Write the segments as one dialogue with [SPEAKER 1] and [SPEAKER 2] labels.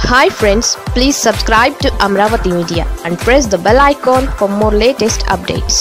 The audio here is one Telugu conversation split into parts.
[SPEAKER 1] hi friends please subscribe to Amaravati media and press the bell icon for more latest updates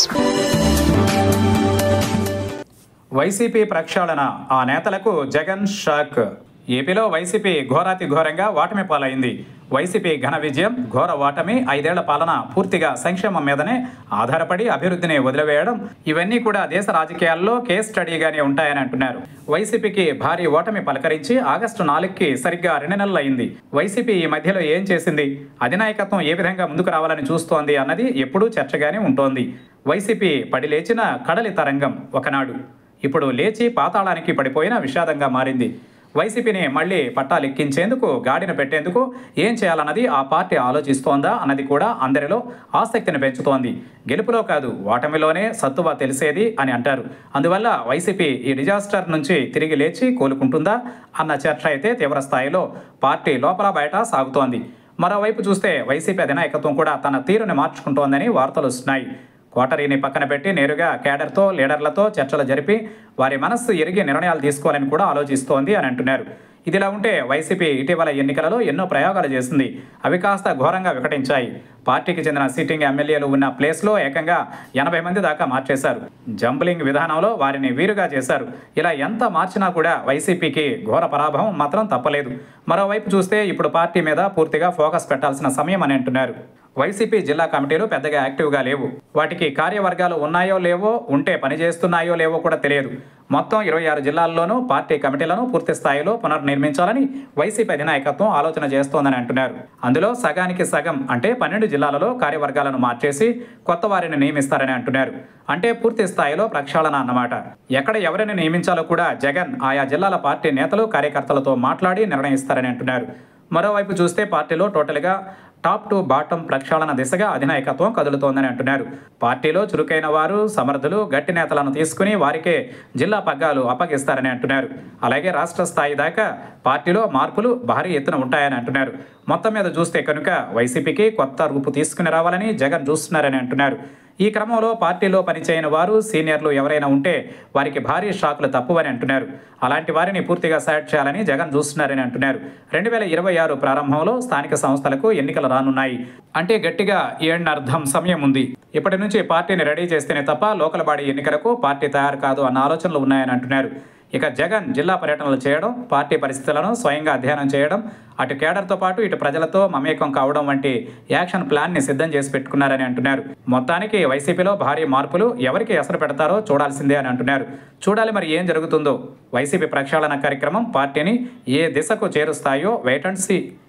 [SPEAKER 2] YCP ప్రక్షాళన ఆ నేతలకు జగన్ షాక్ ఏపీలో వైసీపీ ఘోరాతి ఘోరంగా ఓటమి పాలైంది వైసీపీ ఘన విజయం ఘోర ఓటమి ఐదేళ్ల పాలన పూర్తిగా సంక్షేమం మీదనే ఆధారపడి అభివృద్ధిని వదిలివేయడం ఇవన్నీ కూడా దేశ రాజకీయాల్లో కేస్ స్టడీగానే ఉంటాయని అంటున్నారు వైసీపీకి భారీ ఓటమి పలకరించి ఆగస్టు నాలుగుకి సరిగ్గా రెండు నెలలు అయింది వైసీపీ ఈ మధ్యలో ఏం చేసింది అధినాయకత్వం ఏ విధంగా ముందుకు రావాలని చూస్తోంది అన్నది ఎప్పుడూ చర్చగానే ఉంటోంది వైసీపీ పడి లేచిన కడలి తరంగం ఒకనాడు ఇప్పుడు లేచి పాతాళానికి పడిపోయిన విషాదంగా మారింది వైసీపీని మళ్ళీ పట్టాలెక్కించేందుకు గాడిన పెట్టేందుకు ఏం చేయాలన్నది ఆ పార్టీ ఆలోచిస్తోందా అన్నది కూడా అందరిలో ఆసక్తిని పెంచుతోంది గెలుపులో కాదు ఓటమిలోనే సత్తువ తెలిసేది అని అంటారు అందువల్ల వైసీపీ ఈ డిజాస్టర్ నుంచి తిరిగి లేచి కోలుకుంటుందా అన్న చర్చ అయితే తీవ్ర స్థాయిలో పార్టీ లోపల బయట సాగుతోంది మరోవైపు చూస్తే వైసీపీ అధినాయకత్వం కూడా తన తీరుని మార్చుకుంటోందని వార్తలు వస్తున్నాయి కోటరీని పక్కన పెట్టి నేరుగా కేడర్తో లీడర్లతో చర్చలు జరిపి వారి మనస్సు ఎరిగి నిర్ణయాలు తీసుకోవాలని కూడా ఆలోచిస్తోంది అని అంటున్నారు ఇదిలా ఉంటే వైసీపీ ఇటీవల ఎన్నికలలో ఎన్నో ప్రయోగాలు చేసింది అవి కాస్త ఘోరంగా వికటించాయి పార్టీకి చెందిన సిట్టింగ్ ఎమ్మెల్యేలు ఉన్న ప్లేస్లో ఏకంగా ఎనభై మంది దాకా మార్చేశారు జంబ్లింగ్ విధానంలో వారిని వీరుగా చేశారు ఇలా ఎంత మార్చినా కూడా వైసీపీకి ఘోర పరాభవం మాత్రం తప్పలేదు మరోవైపు చూస్తే ఇప్పుడు పార్టీ మీద పూర్తిగా ఫోకస్ పెట్టాల్సిన సమయం అని అంటున్నారు వైసీపీ జిల్లా కమిటీలు పెద్దగా యాక్టివ్గా లేవు వాటికి కార్యవర్గాలు ఉన్నాయో లేవో ఉంటే పనిచేస్తున్నాయో లేవో కూడా తెలియదు మొత్తం ఇరవై ఆరు జిల్లాల్లోనూ పార్టీ కమిటీలను పూర్తి స్థాయిలో పునర్నిర్మించాలని వైసీపీ అధినాయకత్వం ఆలోచన చేస్తోందని అంటున్నారు అందులో సగానికి సగం అంటే పన్నెండు జిల్లాలలో కార్యవర్గాలను మార్చేసి కొత్త వారిని నియమిస్తారని అంటున్నారు అంటే పూర్తి స్థాయిలో ప్రక్షాళన అన్నమాట ఎక్కడ ఎవరిని నియమించాలో కూడా జగన్ ఆయా జిల్లాల పార్టీ నేతలు కార్యకర్తలతో మాట్లాడి నిర్ణయిస్తారని అంటున్నారు మరోవైపు చూస్తే పార్టీలో టోటల్గా టాప్ టు బాటం ప్రక్షాళన దిశగా అధినాయకత్వం కదులుతోందని అంటున్నారు పార్టీలో చురుకైన వారు సమర్థులు గట్టి నేతలను తీసుకుని వారికే జిల్లా పగ్గాలు అప్పగిస్తారని అంటున్నారు అలాగే రాష్ట్ర స్థాయి దాకా పార్టీలో మార్పులు భారీ ఎత్తున ఉంటాయని అంటున్నారు మొత్తం మీద చూస్తే కనుక వైసీపీకి కొత్త రూపు తీసుకుని రావాలని జగన్ చూస్తున్నారని అంటున్నారు ఈ క్రమంలో పార్టీలో పనిచేయని వారు సీనియర్లు ఎవరైనా ఉంటే వారికి భారీ షాకులు తప్పువని అంటున్నారు అలాంటి వారిని పూర్తిగా సాట్ చేయాలని జగన్ చూస్తున్నారని అంటున్నారు రెండు వేల ఇరవై ఆరు ప్రారంభంలో స్థానిక సంస్థలకు ఎన్నికలు రానున్నాయి అంటే గట్టిగా ఏడనర్థం సమయం ఉంది ఇప్పటి నుంచి పార్టీని రెడీ చేస్తేనే తప్ప లోకల్ బాడీ ఎన్నికలకు పార్టీ తయారు కాదు అన్న ఆలోచనలు ఉన్నాయని అంటున్నారు ఇక జగన్ జిల్లా పర్యటనలు చేయడం పార్టీ పరిస్థితులను స్వయంగా అధ్యయనం చేయడం అటు కేడర్తో పాటు ఇటు ప్రజలతో మమేకం కావడం వంటి యాక్షన్ ప్లాన్ని సిద్ధం చేసి పెట్టుకున్నారని అంటున్నారు మొత్తానికి వైసీపీలో భారీ మార్పులు ఎవరికి ఎసరు పెడతారో చూడాల్సిందే అని అంటున్నారు చూడాలి మరి ఏం జరుగుతుందో వైసీపీ ప్రక్షాళన కార్యక్రమం పార్టీని ఏ దిశకు చేరుస్తాయో వెయిట్ అండ్ సీ